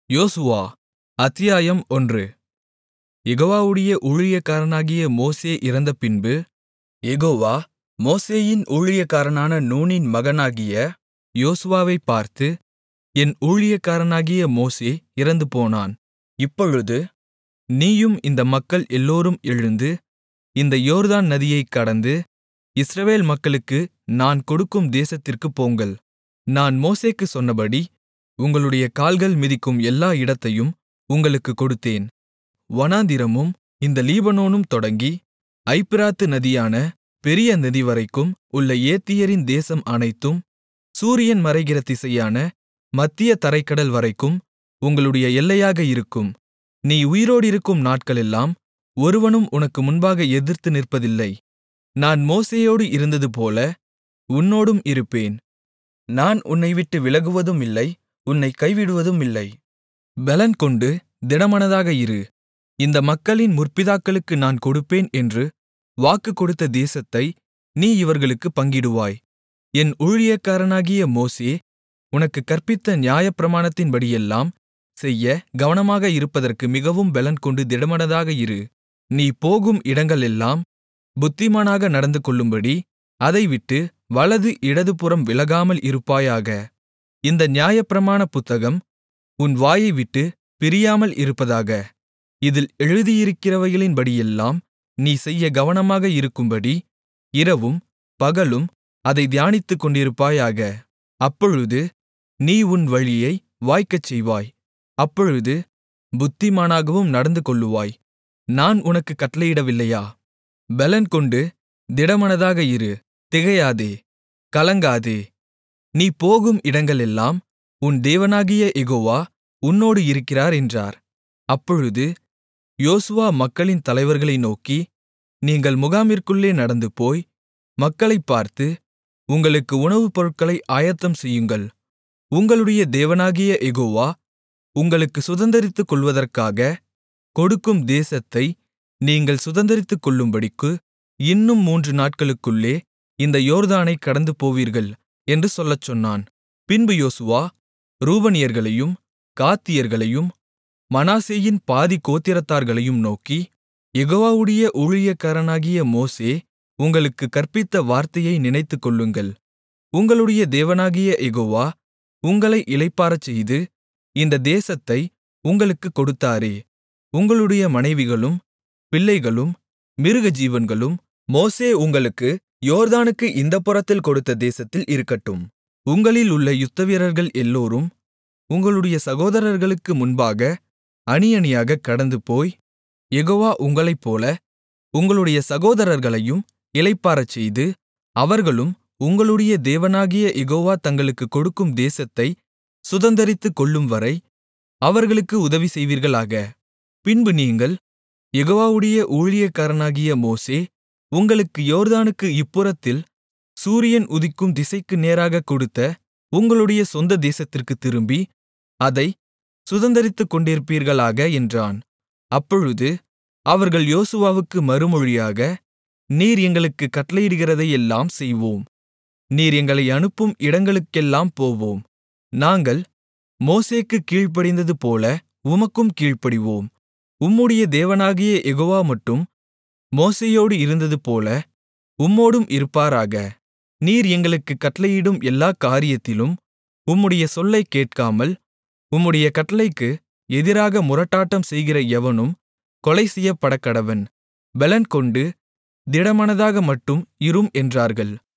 யோசுவா அத்தியாயம் ஒன்று யெகோவாவுடைய ஊழியக்காரனாகிய மோசே இறந்தபின்பு யெகோவா மோசேயின் ஊழியக்காரனான நூனின் மகனாகிய யோசுவாவைப் பார்த்து என் ஊழியக்காரனாகிய மோசே இறந்துபோனான் இப்பொழுது நீயும் இந்த மக்கள் எல்லோரும் எழுந்து இந்த யோர்தான் நதியைக் கடந்து இஸ்ரவேல் மக்களுக்கு நான் கொடுக்கும் தேசத்திற்குப் போங்கள் நான் மோசேக்குச் சொன்னபடி உங்களுடைய கால்கள் மிதிக்கும் எல்லா இடத்தையும் உங்களுக்குக் கொடுத்தேன் வனாந்திரமும் இந்த லீபனோனும் தொடங்கி ஐப்பிராத்து நதியான பெரிய நதிவரைக்கும் உள்ள ஏத்தியரின் தேசம் அனைத்தும் சூரியன் மறைகிற திசையான மத்திய தரைக்கடல் வரைக்கும் உங்களுடைய எல்லையாக இருக்கும் நீ உயிரோடிருக்கும் நாட்களெல்லாம் ஒருவனும் உனக்கு முன்பாக எதிர்த்து நிற்பதில்லை நான் மோசேயோடு இருந்ததுபோல உன்னோடும் இருப்பேன் நான் உன்னைவிட்டு விலகுவதுமில்லை உன்னைக் கைவிடுவதுமில்லை பெலன்கொண்டு திடமனதாக இரு இந்த மக்களின் முற்பிதாக்களுக்கு நான் கொடுப்பேன் என்று வாக்கு கொடுத்த தேசத்தை நீ இவர்களுக்குப் பங்கிடுவாய் என் ஊழியக்காரனாகிய மோசே உனக்குக் கற்பித்த நியாயப்பிரமாணத்தின்படியெல்லாம் செய்ய கவனமாக இருப்பதற்கு மிகவும் பெலன்கொண்டு திடமனதாக இரு நீ போகும் இடங்களெல்லாம் புத்திமானாக நடந்துகொள்ளும்படி அதைவிட்டு வலது இடதுபுறம் விலகாமல் இருப்பாயாக இந்த நியாயப்பிரமாண புத்தகம் உன் வாயைவிட்டு பிரியாமல் இருப்பதாக இதில் எழுதியிருக்கிறவைகளின்படியெல்லாம் நீ செய்ய கவனமாக இருக்கும்படி இரவும் பகலும் அதை தியானித்துக் கொண்டிருப்பாயாக அப்பொழுது நீ உன் வழியை வாய்க்கச்செய்வாய் அப்பொழுது புத்திமானாகவும் நடந்துகொள்ளுவாய் நான் உனக்குக் கட்டளையிடவில்லையா பெலன்கொண்டு திடமனதாக இரு திகையாதே கலங்காதே நீ போகும் இடங்களெல்லாம் உன் தேவனாகிய யெகோவா உன்னோடு இருக்கிறார் என்றார் அப்பொழுது யோசுவா மக்களின் தலைவர்களை நோக்கி நீங்கள் முகாமிற்குள்ளே நடந்துபோய் மக்களைப் பார்த்து உங்களுக்கு உணவுப் பொருட்களை ஆயத்தம் செய்யுங்கள் உங்களுடைய தேவனாகிய யெகோவா உங்களுக்கு சுதந்தரித்துக் கொள்வதற்காக கொடுக்கும் தேசத்தை நீங்கள் சுதந்தரித்துக் கொள்ளும்படிக்கு இன்னும் மூன்று நாட்களுக்குள்ளே இந்த யோர்தானைக் கடந்து போவீர்கள் என்று சொல்லச் சொன்னான் பின்பு யோசுவா ரூபனியர்களையும் காத்தியர்களையும் மனாசேயின் பாதி கோத்திரத்தார்களையும் நோக்கி யெகோவாவுடைய ஊழியக்காரனாகிய மோசே உங்களுக்கு கற்பித்த வார்த்தையை நினைத்துக்கொள்ளுங்கள் உங்களுடைய தேவனாகிய யெகோவா உங்களை இளைப்பாறச்செய்து இந்த தேசத்தை உங்களுக்குக் கொடுத்தாரே உங்களுடைய மனைவிகளும் பிள்ளைகளும் மிருகஜீவன்களும் மோசே உங்களுக்கு யோர்தானுக்கு இந்தப்புறத்தில் கொடுத்த தேசத்தில் இருக்கட்டும் உங்களில் உள்ள யுத்தவீரர்கள் எல்லோரும் உங்களுடைய சகோதரர்களுக்கு முன்பாக அணியணியாகக் கடந்துபோய் யெகோவா உங்களைப்போல உங்களுடைய சகோதரர்களையும் இளைப்பாறச்செய்து அவர்களும் உங்களுடைய தேவனாகிய யெகோவா தங்களுக்குக் கொடுக்கும் தேசத்தை சுதந்தரித்துக் கொள்ளும்வரை அவர்களுக்கு உதவி செய்வீர்களாக பின்பு நீங்கள் யெகோவாவுடைய ஊழியக்காரனாகிய மோசே உங்களுக்கு யோர்தானுக்கு இப்புறத்தில் சூரியன் உதிக்கும் திசைக்கு நேராகக் கொடுத்த உங்களுடைய சொந்த தேசத்திற்குத் திரும்பி அதைச் சுதந்தரித்துக் கொண்டிருப்பீர்களாக என்றான் அப்பொழுது அவர்கள் யோசுவாவுக்கு மறுமொழியாக நீர் எங்களுக்குக் கட்டளையிடுகிறதையெல்லாம் செய்வோம் நீர் எங்களை அனுப்பும் இடங்களுக்கெல்லாம் போவோம் நாங்கள் மோசேக்குக் கீழ்ப்படிந்ததுபோல உமக்கும் கீழ்ப்படிவோம் உம்முடைய தேவனாகிய யெகோவா மட்டும் மோசேயோடு இருந்ததுபோல உம்மோடும் இருப்பாராக நீர் எங்களுக்குக் கட்டளையிடும் எல்லாக் காரியத்திலும் உம்முடைய சொல்லைக் கேட்காமல் உம்முடைய கட்டளைக்கு எதிராக முரட்டாட்டம் செய்கிற எவனும் கொலை செய்யப்படக்கடவன் பெலன்கொண்டு திடமனதாக மட்டும் இரும் என்றார்கள்